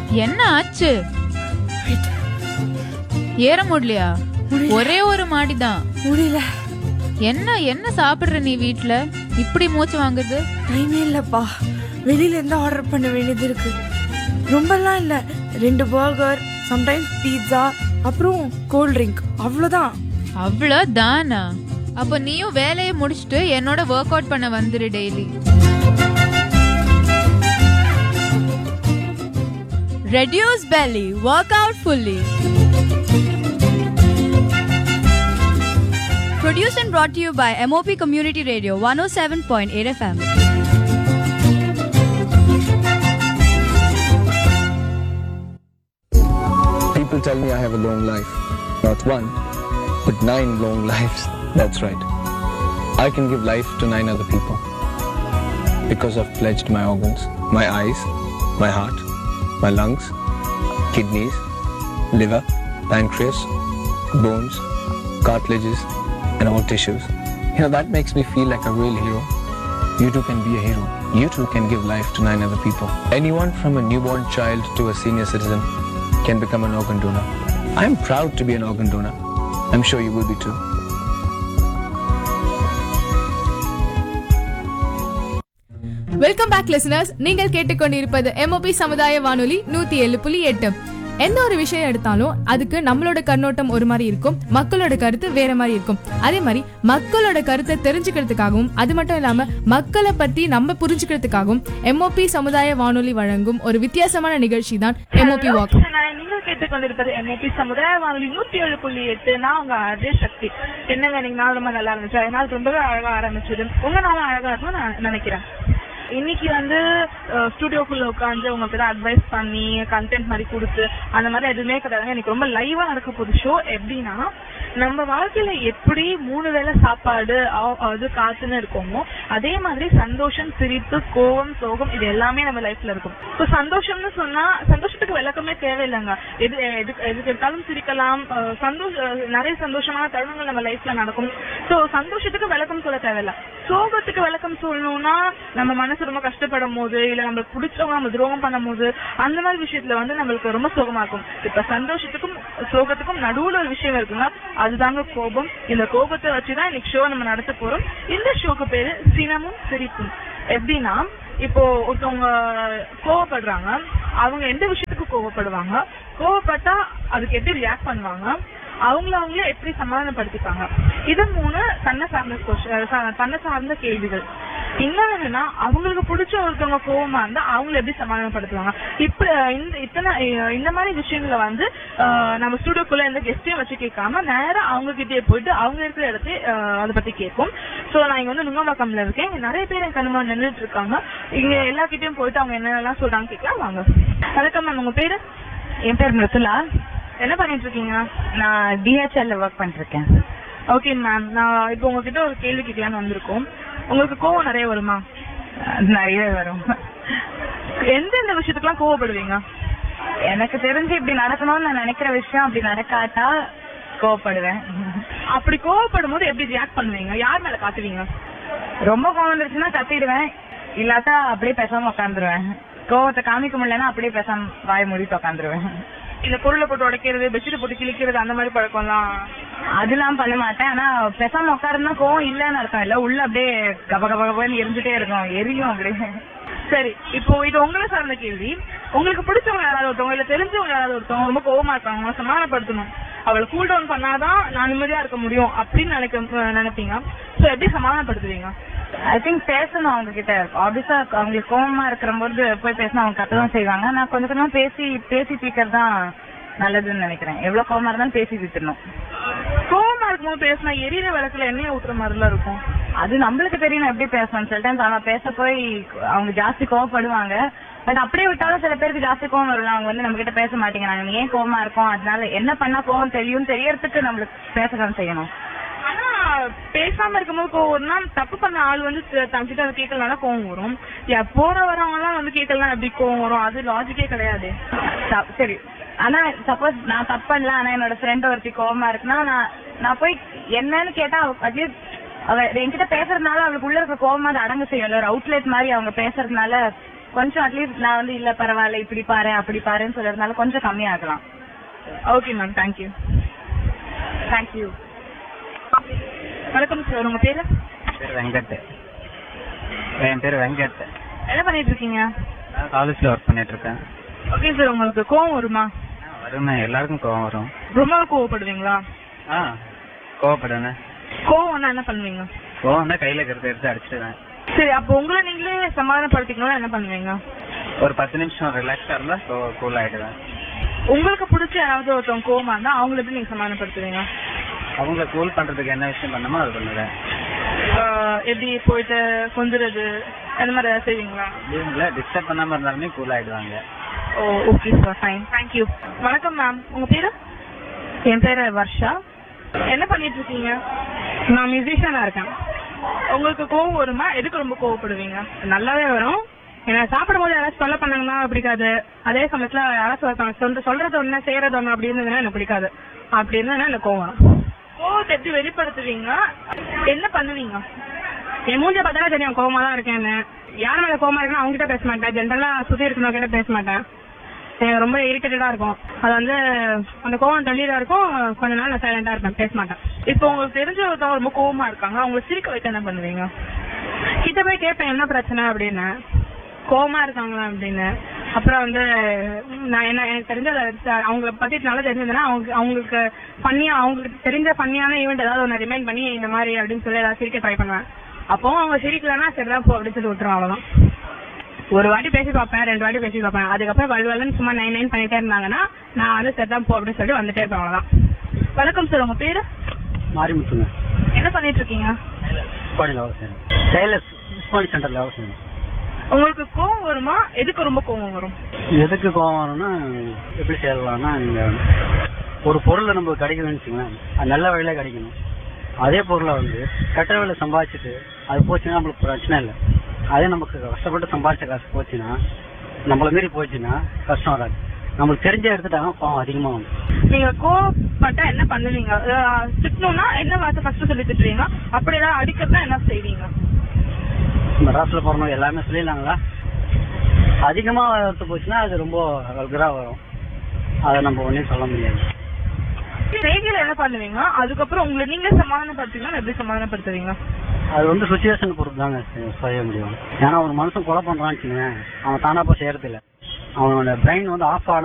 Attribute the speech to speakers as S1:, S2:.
S1: என்ன ஆச்சு ஏற முடியலையா ஒரே ஒரு மாடிதான்
S2: முடியல
S1: என்ன என்ன சாப்பிடுற நீ வீட்ல இப்படி மூச்சு வாங்குது
S2: டைமே இல்லப்பா வெளியில இருந்து ஆர்டர் பண்ண வேண்டியது இருக்கு ரொம்பலாம் இல்ல ரெண்டு பர்கர் சம்டைம்ஸ் பீட்சா அப்புறம் கோல்ட் ட்ரிங்க் அவ்வளவுதான்
S1: அவ்வளவுதானா அப்ப நீயும் வேலையை முடிச்சிட்டு என்னோட ஒர்க் அவுட் பண்ண வந்துரு daily
S3: Reduce belly, work out fully. Produced and brought to you by MOP Community Radio 107.8 FM.
S4: People tell me I have a long life. Not one, but nine long lives. That's right. I can give life to nine other people. Because I've pledged my organs, my eyes, my heart, my lungs, kidneys, liver, pancreas, bones, cartilages, and all tissues. You know, that makes me feel like a real hero. You too can be a hero. You too can give life to nine other people. Anyone from a newborn child to a senior citizen can become an organ donor. I'm proud to be an organ donor. I'm sure you will be too.
S5: Welcome back listeners நீங்கள் கேட்டுக்கொண்டிருப்பது MOP சமுதாய வானொலி நூத்தி ஏழு புள்ளி எட்டு எந்த ஒரு விஷயம் எடுத்தாலும் அதுக்கு நம்மளோட கண்ணோட்டம் ஒரு மாதிரி இருக்கும் மக்களோட கருத்து வேற மாதிரி இருக்கும் அதே மாதிரி மக்களோட கருத்தை தெரிஞ்சுக்கிறதுக்காகவும் அது மட்டும் இல்லாம மக்களை பத்தி நம்ம புரிஞ்சுக்கிறதுக்காகவும் எம்ஓபி சமுதாய வானொலி வழங்கும் ஒரு வித்தியாசமான நிகழ்ச்சி தான் எம்ஓபி வாக்
S6: நான் நீங்கள் கேட்டுக்கொண்டிருப்பது எம்ஓபி சமுதாய வானொலி நூத்தி ஏழு புள்ளி எட்டு நான் உங்க அதே சக்தி என்னங்க நீங்க நாள் ரொம்ப நல்லா இருந்துச்சு அதனால ரொம்பவே அழகா ஆரம்பிச்சது உங்க நாளும் அழகா இருக்கும்னு நான் நினைக்கிறேன் இன்னைக்கு வந்து ஸ்டுடியோக்குள்ள உட்காந்து உங்களுக்கு தான் அட்வைஸ் பண்ணி கண்டென்ட் மாதிரி கொடுத்து அந்த மாதிரி எதுவுமே கிடையாது எனக்கு ரொம்ப லைவா நடக்க போகுது ஷோ எப்படின்னா நம்ம வாழ்க்கையில எப்படி மூணு வேளை சாப்பாடு ஆ- அது காத்துன்னு இருக்கோமோ அதே மாதிரி சந்தோஷம் சிரிப்பு கோவம் சோகம் இது எல்லாமே நம்ம லைஃப்ல இருக்கும் இப்போ சந்தோஷம்னு சொன்னா சந்தோஷத்துக்கு விளக்கமே தேவையில்லைங்க எது எது எதுக்கு எடுத்தாலும் சிரிக்கலாம் அஹ் சந்தோஷ அஹ் நிறைய சந்தோஷமான தருணங்கள் நம்ம லைஃப்ல நடக்கும் சோ சந்தோஷத்துக்கு விளக்கம் சொல்ல தேவையில்ல சோகத்துக்கு விளக்கம் சொல்லணும்னா நம்ம மனசு ரொம்ப கஷ்டப்படும் போது இல்ல நம்மளுக்கு பிடிச்சவங்க நம்ம துரோகம் பண்ணும் போது அந்த மாதிரி விஷயத்துல வந்து நம்மளுக்கு ரொம்ப சோகமா இருக்கும் இப்ப சந்தோஷத்துக்கும் சோகத்துக்கும் நடுவுல ஒரு விஷயம் இருக்குங்க அதுதாங்க கோபம் இந்த கோபத்தை வச்சுதான் இன்னைக்கு ஷோ நம்ம நடத்த போறோம் இந்த ஷோக்கு பேரு சினமும் சிரிப்பும் எப்படின்னா இப்போ ஒருத்தவங்க கோவப்படுறாங்க அவங்க எந்த விஷயத்துக்கு கோவப்படுவாங்க கோவப்பட்டா அதுக்கு எப்படி ரியாக்ட் பண்ணுவாங்க அவங்கள அவங்களே எப்படி சமாதானப்படுத்திப்பாங்க இது மூணு தன்னை சார்ந்த question- ச- தன்னை சார்ந்த கேள்விகள் இன்னொன்னு என்னன்னா அவங்களுக்கு பிடிச்ச ஒருத்தவங்க கோவமா இருந்தா அவங்கள எப்படி சமாதானப்படுத்துவாங்க இப்ப இந்த இத்தனை அஹ் இந்த மாதிரி விஷயங்களை வந்து அஹ், நம்ம ஸ்டுடியோக்குள்ள எந்த கெஸ்டையும் வச்சு கேட்காம நேரா அவங்க கிட்டே போயிட்டு அவங்க இருக்கிற இடத்தை அதை பத்தி கேட்போம் சோ நான் இங்க வந்து நுங்கம்பாக்கம்ல இருக்கேன் இங்க நிறைய பேர் என் கண்ணுமா நின்றுட்டு இருக்காங்க இங்க எல்லார்கிட்டயும் போயிட்டு அவங்க என்னென்னலாம் சொல்றாங்க கேட்கலாம் வாங்க வணக்கம் மேம் உங்க பேரு
S7: என் பேர் மிருதுலா
S6: என்ன பண்ணிட்டு இருக்கீங்க
S7: நான் டிஹெச்எல்ல ஒர்க் பண்ணிட்டு இருக்கேன்
S6: ஓகே மேம் நான் இப்போ உங்ககிட்ட ஒரு கேள்வி கேட்கலான்னு வந்திருக்கோம் உங்களுக்கு கோவம் நிறைய வருமா
S7: நிறைய வரும்
S6: எந்தெந்த விஷயத்துக்குலாம் கோவப்படுவீங்க
S7: எனக்கு தெரிஞ்சு இப்படி நடக்கணும்னு நான் நினைக்கிற விஷயம் அப்படி நடக்காட்டா கோவப்படுவேன்
S6: அப்படி கோவப்படும் போது எப்படி ரியாக்ட் பண்ணுவீங்க யார் மேல காட்டுவீங்க
S7: ரொம்ப கோவம் வந்துருச்சுன்னா கத்திடுவேன் இல்லாட்டா அப்படியே பேசாம உட்காந்துருவேன் கோவத்தை காமிக்க முடியலன்னா அப்படியே பேசாம வாய மூடிட்டு உட்காந்துருவேன்
S6: இந்த பொருளை போட்டு உடைக்கிறது பெட்ஷீட் போட்டு கிழிக்கிறது அந்த மாதிரி பழக்கம்லாம்
S7: அதெல்லாம் பண்ண மாட்டேன் ஆனா பேசாம உட்காருந்தா கோவம் இல்லன்னு அர்த்தம் இல்ல உள்ள அப்படியே கப கப கபன்னு எரிஞ்சுட்டே இருக்கும் எரியும் அப்படியே
S6: சரி இப்போ இது உங்களை சார்ந்த கேள்வி உங்களுக்கு பிடிச்சவங்க யாராவது ஒருத்தவங்க இல்ல தெரிஞ்சவங்க யாராவது ஒருத்தவங்க ரொம்ப கோவமா இருக்காங்க அவங்கள சமாதானப்படுத்தணும் அவளை கூல் டவுன் பண்ணாதான் நான் நிம்மதியா இருக்க முடியும் அப்படின்னு நினைக்க நினைப்பீங்க சோ எப்படி சமாதானப்படுத்துவீங்க
S7: ஐ திங்க் பேசணும் அவங்க கிட்ட ஆப்வியஸா அவங்களுக்கு கோவமா இருக்கிற போது போய் பேசினா அவங்க கத்த தான் செய்வாங்க நான் கொஞ்சம் கொஞ்சமா பேசி பேசி தீர்க்கறது தான் நல்லதுன்னு நினைக்கிறேன் எவ்வளவு கோவமா இருந்தாலும் பேசி தீர்த்தணும்
S6: கோவமா இருக்கும்போது பேசினா எரியிற விளக்குல எண்ணெய் ஊத்துற மாதிரிலாம் இருக்கும்
S7: அது நம்மளுக்கு தெரியும் நான் எப்படி பேசணும் சில டைம்ஸ் அவன் பேச போய் அவங்க ஜாஸ்தி கோவப்படுவாங்க பட் அப்படியே விட்டாலும் சில பேருக்கு ஜாஸ்தி கோவம் வரலாம் அவங்க வந்து நம்ம கிட்ட பேச மாட்டேங்கிறாங்க ஏன் கோவமா இருக்கோம் அதனால என்ன பண்ணா கோவம் தெரியும் தெரியறதுக்கு நம்மளுக்கு பேசதான் செய்யணும்
S6: ஆனா பேசாம இருக்கும்போது கோவம் வரும்னா தப்பு பண்ண ஆள் வந்து த- தங்கிட்ட அதை கேட்கலனா கோவம் வரும் யா, போற வரவங்க எல்லாம் வந்து கேட்கலாம் எப்படி கோவம் வரும் அது லாஜிக்கே கிடையாது
S7: த- சரி ஆனா சப்போஸ் நான் தப்பு பண்ணல ஆனா என்னோட ஃப்ரெண்ட் ஒருத்தி கோவமா இருக்குன்னா நான் நான் போய் என்னன்னு கேட்டா அட்லீஸ்ட் அவ என்கிட்ட பேசுறதுனால அவளுக்கு உள்ள இருக்க கோவமா அது அடங்க செய்யும் ஒரு அவுட்லெட் மாதிரி அவங்க பேசுறதுனால கொஞ்சம் அட்லீஸ்ட் நான் வந்து இல்ல பரவாயில்ல இப்படி பாரு அப்படி பாருன்னு சொல்றதுனால கொஞ்சம் கம்மியாகலாம்
S6: ஓகே மேம் தேங்க்யூ
S7: தேங்க்யூ
S6: வணக்கம் சார் உங்க பேரு
S8: பேர் வெங்கட் என் பேர் வெங்கட்
S6: என்ன பண்ணிட்டு இருக்கீங்க
S8: நான் காலேஜ்ல ஒர்க் பண்ணிட்டு இருக்கேன்
S6: ஓகே சார் உங்களுக்கு கோவம் வருமா
S8: வருமே எல்லாருக்கும் கோவம் வரும்
S6: ரொம்ப கோவப்படுவீங்களா
S8: ஆ கோவப்படுவேன்
S6: கோவம்னா என்ன பண்ணுவீங்க
S8: கோவம் தான் கையில இருக்கிறத எடுத்து அடிச்சிடுவேன்
S6: சரி அப்போ உங்களை நீங்களே சமாதானப்படுத்திக்கணும்னா என்ன பண்ணுவீங்க
S8: ஒரு பத்து நிமிஷம் ரிலாக்ஸா இருந்தா கூல் ஆயிடுவேன்
S6: உங்களுக்கு பிடிச்ச யாராவது ஒருத்தவங்க கோவமா இருந்தா அவங்களை எப்படி நீங்க சமாதானப்படுத்துவீங்க
S8: அவங்கள கூல் பண்றதுக்கு என்ன விஷயம் பண்ணணுமோ அது பண்ணுவேன்
S6: ஆஹ் எப்படி போயிட்டு கொஞ்சுறது அந்த மாதிரி ஏதாவது செய்வீங்களா
S8: லீவ்ல டிஸ்டர்ப் பண்ணாம இருந்தாலுமே கூல் ஆயிடுவாங்க
S6: oh okay sir fine thank you வணக்கம் மேம் உங்க பேரு
S7: என் பேரு வர்ஷா
S6: என்ன பண்ணிட்டு இருக்கீங்க
S7: நான் மியூசிஷியனா இருக்கேன்
S6: உங்களுக்கு கோவம் வருமா எதுக்கு ரொம்ப கோவப்படுவீங்க
S7: நல்லாவே வரும் ஏன்னா சாப்பிடும் போது யாராச்சும் சொல்ல பண்ணாங்கன்னா பிடிக்காது அதே சமயத்துல யாராச்சும் ஒருத்தவங்க சொல்ற சொல்றது ஒண்ணு செய்யறது ஒண்ணு அப்படி இருந்ததுன்னா எனக்கு பிடிக்காது அப்படி இருந்ததுன்னா எனக்கு கோவம் வரும்.
S6: கோவத்தை எப்படி வெளிப்படுத்துவீங்க என்ன பண்ணுவீங்க
S7: என் மூஞ்ச பார்த்தாலே தெரியும் கோவமா தான் இருக்கேன்னு யார் மேல கோவமா இருக்குன்னா அவங்க கிட்ட பேச மாட்டேன் ஜென்ரலா சுத்தி இருக்கிறவங்க கிட்ட பேச மாட்டேன் எனக்கு ரொம்ப இரிட்டேட்டடா இருக்கும் அது வந்து அந்த கோவம் தள்ளிதான் இருக்கும் கொஞ்ச நாள் நான் சைலண்டா இருப்பேன் பேச மாட்டேன்
S6: இப்போ உங்களுக்கு தெரிஞ்ச ஒருத்தவங்க ரொம்ப கோவமா இருக்காங்க அவங்களை சிரிக்க வைக்க என்ன பண்ணுவீங்க
S7: கிட்ட போய் கேட்பேன் என்ன பிரச்சனை அப்படின்னு கோவமா இருக்காங்களா அப்படின்னு அப்புறம் வந்து ம், நான் என்ன எனக்கு தெரிஞ்ச அவங்கள பத்தி நல்லா தெரிஞ்சதுன்னா அவங்க அவங்களுக்கு பண்ணியா அவங்களுக்கு தெரிஞ்ச பண்ணியான ஈவெண்ட் ஏதாவது ஒன்று ரிமைண்ட் பண்ணி இந்த மாதிரி அப்படின்னு சொல்லி ஏதாவது சிரிக்க ட்ரை பண்ணுவேன் அப்போ அவங்க சிரிக்கலன்னா சரிதான் போ அப்படின்னு சொல்லி விட்டுரும் அவ்வளவுதான் ஒரு வாட்டி பேசி பார்ப்பேன் ரெண்டு வாட்டி பேசி பார்ப்பேன் அதுக்கப்புறம் வலுவலன்னு சும்மா நைன் நைன் பண்ணிட்டே இருந்தாங்கன்னா நான் வந்து சரிதான் போ அப்படின்னு சொல்லி வந்துட்டே இருப்பேன் அவ்வளவுதான்
S6: வணக்கம் சார் உங்க பேரு
S8: மாறிமுத்துங்க
S6: என்ன பண்ணிட்டு இருக்கீங்க
S8: கோடியில் வேலை செய்யணும் டெய்லர்ஸ் ஸ்மால் சென்டர்ல வேலை செய்யணும்
S6: உங்களுக்கு கோவம் வருமா எதுக்கு ரொம்ப கோவம் வரும்
S8: எதுக்கு கோவம் வரும்னா எப்படி செய்யலாம்னா நீங்க ஒரு பொருளை நம்ம கிடைக்கணும்னு வச்சுங்களேன் அது நல்ல வழியில கிடைக்கணும் அதே பொருளை வந்து கெட்ட வேலை சம்பாதிச்சுட்டு அது போச்சுன்னா நம்மளுக்கு பிரச்சனை இல்லை அதே நமக்கு கஷ்டப்பட்டு சம்பாதிச்ச காசு போச்சுன்னா நம்மள மீறி போச்சுன்னா கஷ்டம் வராது நம்மளுக்கு தெரிஞ்ச எடுத்துட்டாங்க கோவம் அதிகமா வந்து
S6: நீங்க கோவப்பட்டா என்ன பண்ணுவீங்க அஹ் திட்டணும்னா என்ன வார்த்தை ஃபர்ஸ்ட் சொல்லி திட்டுவீங்க அப்படி ஏதாவது அடிக்கிறதா என்ன செய்வீங்க
S8: இந்த ராசில பிறந்தவங்க எல்லாமே சொல்லிடலாங்களா அதிகமா வரத்து போச்சுன்னா அது ரொம்ப வல்கரா வரும் அதை நம்ம ஒன்றும் சொல்ல முடியாது
S6: செய்தியில என்ன பண்ணுவீங்க அதுக்கப்புறம் உங்களை நீங்களே சமாதானப்படுத்துவீங்க எப்படி சமாதானப்படுத்துவீங்க
S8: அது வந்து சுச்சுவேஷன் பொறுத்து தாங்க செ- செய்ய முடியும் ஏன்னா ஒரு மனுஷன் கொலை பண்றான்னு வச்சுக்கோங்களேன் அவன் தானா போய் செய்யறது இல்ல அவனோட பிரெயின் வந்து ஆஃப் ஆன